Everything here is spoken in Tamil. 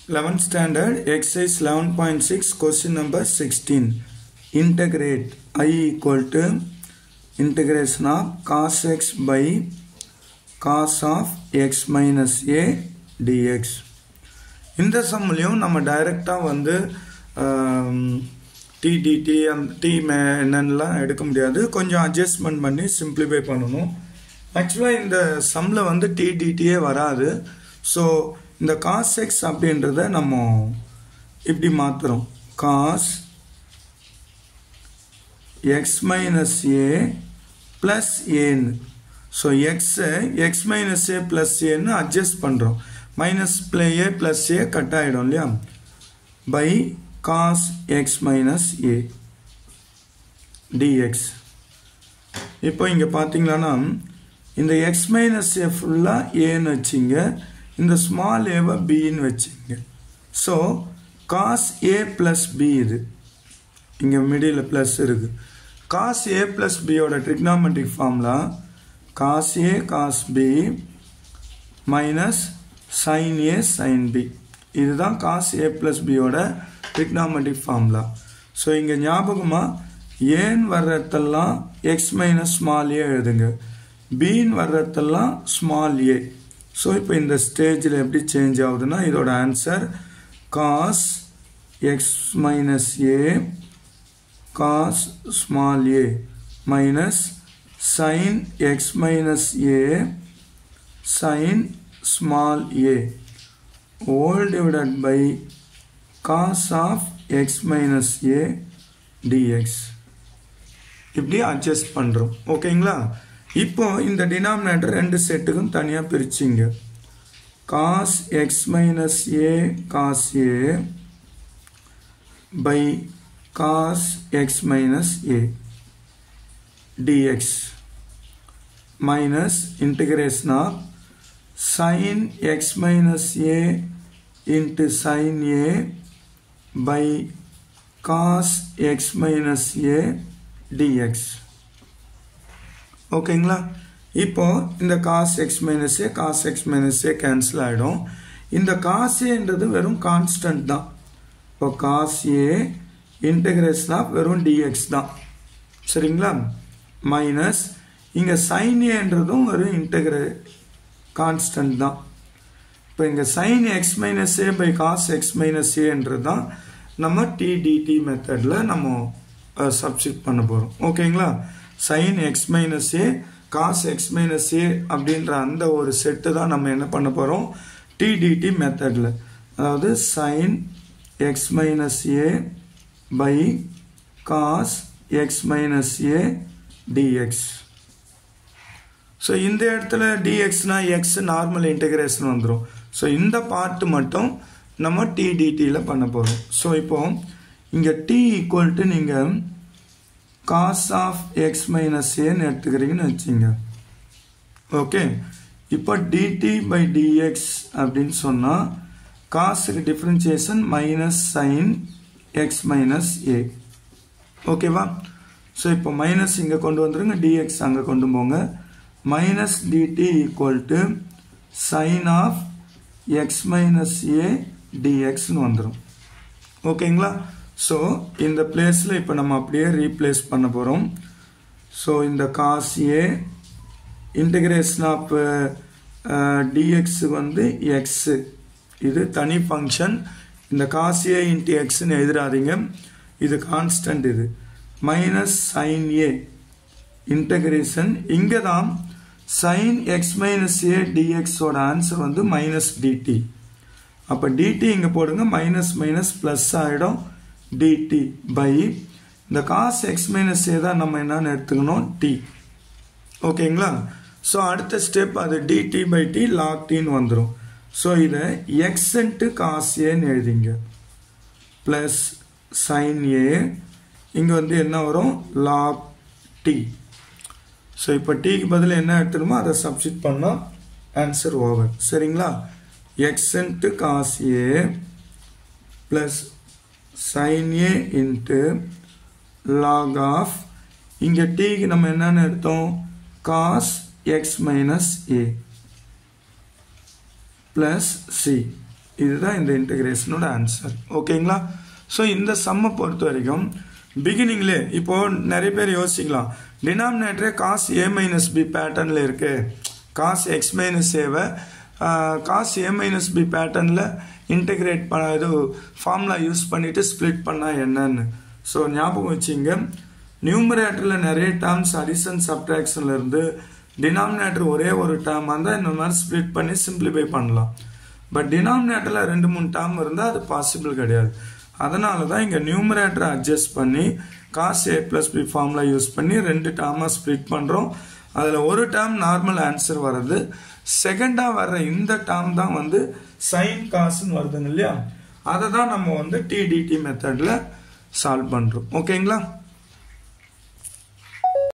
11th standard exercise 11.6 question number 16 integrate i equal to integration of cos x by cos of x minus a dx இந்த சம்லையும் நம்ம டைரெக்டாக வந்து டிடிடி அந்த டி மே என்னென்னலாம் எடுக்க முடியாது கொஞ்சம் அட்ஜஸ்ட்மெண்ட் பண்ணி சிம்பிளிஃபை பண்ணணும் ஆக்சுவலாக இந்த சம்மில் வந்து டிடிடியே வராது ஸோ இந்த காஸ் எக்ஸ் அப்படின்றத நம்ம இப்படி மாற்றுறோம் cos x minus a plus ஏன்னு ஸோ எக்ஸை எக்ஸ் மைனஸ் ஏ ப்ளஸ் ஏன்னு அட்ஜஸ்ட் பண்ணுறோம் minus plus a plus a cut ஆகிடும் இல்லையா by cos x minus a dx இப்போ இங்கே பார்த்தீங்களான்னா இந்த எக்ஸ் மைனஸ் ஏ ஃபுல்லாக ஏன்னு வச்சிங்க இந்த ஸ்மால் ஏவை பின்னு வச்சிங்க so cos a plus b இது இங்கே மிடில் ப்ளஸ் இருக்குது காஸ் ஏ ப்ளஸ் பியோட trigonometric formula cos a cos b minus sin a sin b இதுதான் காஸ் ஏ ப்ளஸ் பியோட ட்ரிக்னாமெட்ரிக் ஃபார்முலா ஸோ இங்கே ஞாபகமாக ஏன் வர்றதெல்லாம் எக்ஸ் மைனஸ் ஸ்மால் ஏ எழுதுங்க பீன் வர்றதெல்லாம் ஸ்மால் ஏ ஸோ இப்போ இந்த ஸ்டேஜில் எப்படி சேஞ்ச் ஆகுதுன்னா இதோட answer cos x minus a cos small a minus sine x minus a sine small a whole divided by cos of x minus a dx இப்படி அட்ஜஸ்ட் பண்ணுறோம் ஓகேங்களா இப்போ இந்த டினாமினேட்டர் ரெண்டு செட்டுக்கும் தனியாக பிரிச்சிங்க cos x minus a cos a by cos x minus a dx minus integration of sin x minus a into sin a by cos x minus a dx ஓகேங்களா இப்போ இந்த cos x minus a cos x minus a cancel ஆகிடும் இந்த காஸ் ஏன்றது வெறும் கான்ஸ்டன்ட் தான் இப்போ காஸ் ஏ இன்டகிரேஷன் ஆஃப் வெறும் டிஎக்ஸ் தான் சரிங்களா மைனஸ் இங்கே சைன் ஏன்றதும் வெறும் இன்டகிரே கான்ஸ்டன்ட் தான் இப்போ இங்கே sine x minus a by cos x minus ஏன்றது தான் நம்ம டிடிடி மெத்தடில் நம்ம சப்ஸ்டிட் பண்ண போகிறோம் ஓகேங்களா sine x minus a cos x minus a அப்படின்ற அந்த ஒரு செட்டு தான் நம்ம என்ன பண்ண போகிறோம் டிடிடி மெத்தடில் அதாவது sine x minus a by cos x minus a dx so இந்த இடத்துல டிஎக்ஸ்னா எக்ஸ் நார்மல் இன்டகிரேஷன் வந்துடும் ஸோ இந்த பார்ட் மட்டும் நம்ம டிடிடியில் பண்ண போகிறோம் ஸோ இப்போ இங்கே டி ஈக்குவல் டு நீங்கள் காஸ் ஆஃப் எக்ஸ் மைனஸ் ஏன்னு எடுத்துக்கிறீங்கன்னு வச்சுங்க ஓகே இப்போ டிடி பை டிஎக்ஸ் அப்படின்னு சொன்னால் காசுக்கு differentiation minus sine x minus a ஓகேவா ஸோ இப்போ மைனஸ் இங்கே கொண்டு வந்துருங்க டிஎக்ஸ் அங்கே கொண்டு போங்க minus dt equal to sin of x minus a dx வந்துரும் ஓகேங்களா ஸோ இந்த பிளேஸில் இப்போ நம்ம அப்படியே ரீப்ளேஸ் பண்ண போகிறோம் ஸோ இந்த cos a integration of dx வந்து எக்ஸு இது தனி ஃபங்க்ஷன் இந்த காஸ் ஏ இன்ட்டு எக்ஸ்ன்னு எழுதுறாதீங்க இது கான்ஸ்டன்ட் இது மைனஸ் சைன் ஏ இன்டகிரேஷன் இங்கே தான் சைன் எக்ஸ் மைனஸ் ஏ டிஎக்ஸோட ஆன்சர் வந்து மைனஸ் டிடி அப்போ டிடி இங்கே போடுங்க மைனஸ் மைனஸ் ப்ளஸ் ஆகிடும் டிடி பை இந்த காஸ் எக்ஸ் மைனஸ் ஏ தான் நம்ம என்னன்னு எடுத்துக்கணும் டி ஓகேங்களா ஸோ அடுத்த ஸ்டெப் அது டிடி பை டி லாக் டின்னு வந்துடும் ஸோ இதை எக்ஸ்ன்ட்டு காஸ் ஏன்னு எழுதிங்க ப்ளஸ் சைன் ஏ இங்கே வந்து என்ன வரும் லாக் டி ஸோ இப்போ டீக்கு பதில் என்ன எடுத்துணுமோ அதை சப்ஸ்டிட் பண்ணால் ஆன்சர் ஓவர் சரிங்களா x into cos a plus sine a into log of இங்கே டீக்கு நம்ம என்னென்னு எடுத்தோம் cos x minus a plus c இதுதான் இந்த இன்டகிரேஷனோட ஆன்சர் ஓகேங்களா ஸோ இந்த சம்மை பொறுத்த வரைக்கும் பிகினிங்லே இப்போ நிறைய பேர் யோசிக்கலாம் டினாமினேட்டரே காஸ் ஏ மைனஸ் பி பேட்டர்னில் இருக்கு காஸ் எக்ஸ் மைனஸ் ஏவை காஸ் ஏ மைனஸ் பி பேட்டர்னில் இன்டகிரேட் பண்ண இது ஃபார்முலா யூஸ் பண்ணிட்டு ஸ்ப்ளிட் பண்ணால் என்னன்னு ஸோ ஞாபகம் வச்சுங்க நியூமரேட்டரில் நிறைய டேர்ம்ஸ் அடிஷன் சப்ட்ராக்ஷன்ல இருந்து டினாமினேட்டர் ஒரே ஒரு டேர்ம் இருந்தால் இந்த மாதிரி ஸ்ப்ளிட் பண்ணி சிம்பிளிஃபை பண்ணலாம் பட் டினாமினேட்டரில் ரெண்டு மூணு டேர்ம் இருந்தால் அது பாசிபிள் கிடையாது அதனால தான் இங்கே நியூமரேட்டரை அட்ஜஸ்ட் பண்ணி cos a plus b formula use பண்ணி ரெண்டு டேர்மாக ஸ்ப்ளிட் பண்ணுறோம் அதில் ஒரு டேர்ம் நார்மல் ஆன்சர் வர்றது செகண்டாக வர்ற இந்த டேர்ம் தான் வந்து சைன் காசுன்னு வருதுங்க இல்லையா அதை தான் நம்ம வந்து டிடிடி மெத்தடில் சால்வ் பண்ணுறோம் ஓகேங்களா